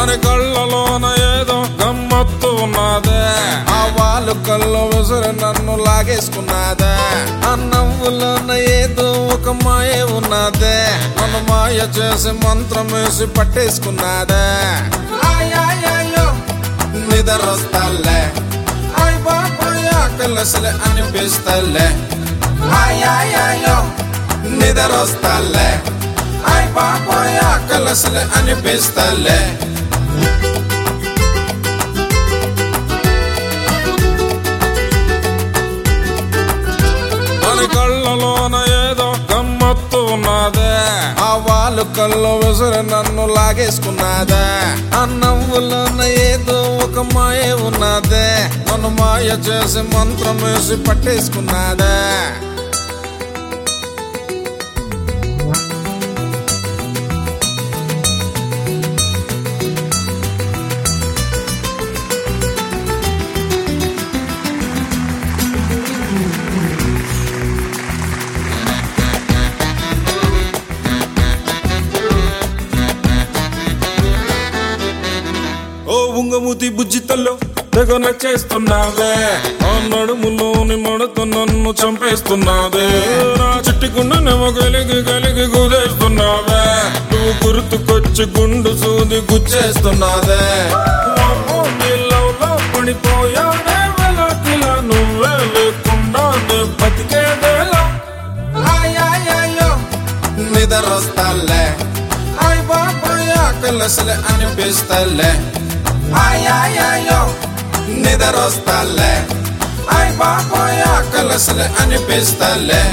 దాని కళ్ళలోన ఏదో గమ్మత్తు ఉన్నదే ఆ వాళ్ళు కళ్ళు విసురు నన్ను లాగేసుకున్నదే ఆ నవ్వులోన ఏదో ఒక మాయ ఉన్నదే నన్ను మాయ చేసి మంత్రం వేసి పట్టేసుకున్నదే ఆయ్ నిద్రొస్తాలే అయ్ బాబాయ్ ఆకలసలే అనిపిస్తలే అయ్యాయో నిద్రొస్తాలే అయ్ బాబాయ్ ఆకలసలే అనిపిస్తలే దాని కళ్ళలోన ఏదో గమ్మత్తు ఉన్నదే ఆ వాళ్ళు కళ్ళు విసురు నన్ను లాగేసుకున్నదే ఆ నవ్వులోన ఏదో ఒక మాయ ఉన్నదే నన్ను మాయ చేసి మంత్రం వేసి పట్టేసుకున్నదే ఓ ఉంగమూతి బుజ్జితల్లో తెగ నచ్చేస్తున్నావే ఆ నడుములోని మడత నన్ను చంపేస్తున్నావే నా చిట్టుకుండనేమో కలిగి కలిగి కుదేస్తున్నావే నువ్వు గుర్తుకొచ్చి గుండు సూది గుచ్చేస్తున్నావే వామ్మో, నీ లవ్లో పడిపోయానే వెలకిలా నువ్వే లేకుండా నే బతికేదేలా అయ్యాయో నిద్రొస్తాలే అయ్ బాబాయ్ ఆకలసలే అనిపిస్తలే అయ్యాయో నిద్రొస్తాలే అయ్ బాబాయ్ ఆకలసలే అనిపిస్తలే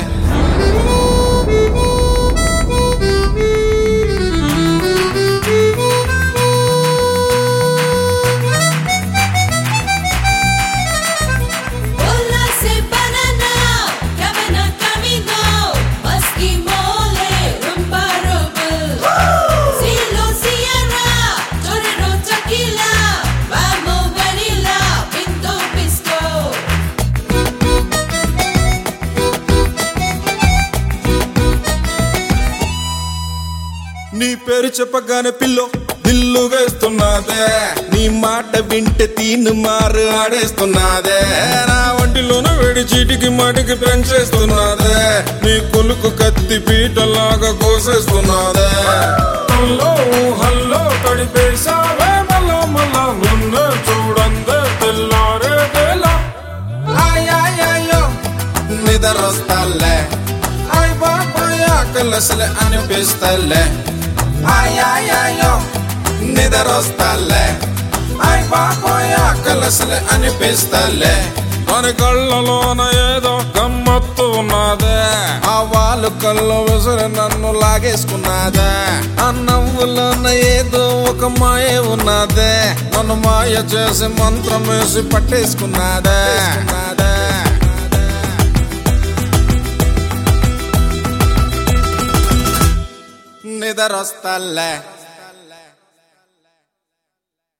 Hola se banana, cabana camino, musky mole, rumba rubble. Silo sierra, torero tequila, vamos vanilla, pinto pisco. నీ పేరు చెప్పగానే పిల్లో దిల్లు వేస్తున్నదే నీ మాట వింటే తీను మారు ఆడేస్తున్నదే నా వంటిలోన వేడి చీటికి మాటికి పెంచేస్తున్నదే నీ కొలుకు కత్తి పీటలాగా కోసేస్తున్నదే హల్లో హల్లో తడిపేశావే మళ్ళా మళ్ళా నిన్ను చూడందే తెల్లారే తెలా అయ్యాయో నిద్రొస్తాలే అయ్ బాబాయ్ ఆకలసలే అనిపిస్తలే అయ్యాయో నిద్రొస్తాలే అయ్ బాబాయ్ ఆకలసలే అనిపిస్తలే దాని కళ్ళలోన ఏదో గమ్మత్తు ఉన్నదే ఆ వాళ్ళు కళ్ళు విసురు నన్ను లాగేసుకున్నదే ఆ నవ్వులోన ఏదో ఒక మాయ ఉన్నదే నన్ను మాయ చేసి మంత్రం వేసి పట్టేసుకున్నదే నిద్రొస్తాలే